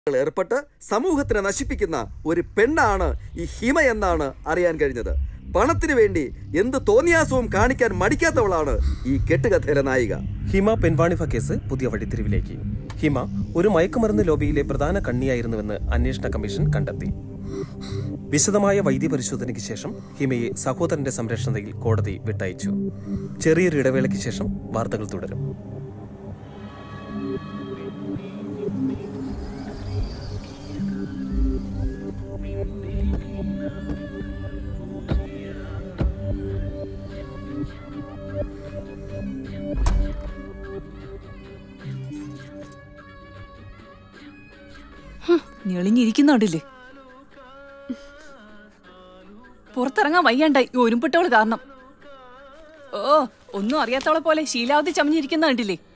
ഏർപ്പെട്ട് സമൂഹത്തിനെ നശിപ്പിക്കുന്ന ഒരു പെണ്ണാണ് ഈ ഹിമ എന്നാണ് അറിയാൻ കഴിഞ്ഞത് പണത്തിന് വേണ്ടി എന്ത് തോന്നിയാസവും കാണിക്കാൻ മടിക്കാത്തവളാണ് ഈ കെട്ടുകഥയിലെ നായിക ഹിമ പെൻവാണിഫ കേസ് പുതിയ വഴിത്തിരിവിലേക്ക് ഹിമ ഒരു മയക്കുമരുന്ന് ലോബിയിലെ പ്രധാന കണ്ണിയായിരുന്നുവെന്ന് അന്വേഷണ കമ്മീഷൻ കണ്ടെത്തി വിശദമായ വൈദ്യപരിശോധനയ്ക്ക് ശേഷം ഹിമയെ സഹോദരന്റെ സംരക്ഷണയിൽ കോടതി വിട്ടയച്ചു ചെറിയൊരു ഇടവേളയ്ക്ക് ശേഷം വാർത്തകൾ തുടരും ഞെളിഞ്ഞിരിക്കുന്നുണ്ടില്ലേ പുറത്തിറങ്ങാൻ വയ്യാണ്ടായി ഈ ഒരുമ്പിട്ടവള് കാരണം ഓ ഒന്നും അറിയാത്തവളെ പോലെ ശീലാവധി ചമഞ്ഞിരിക്കുന്ന കണ്ടില്ലേ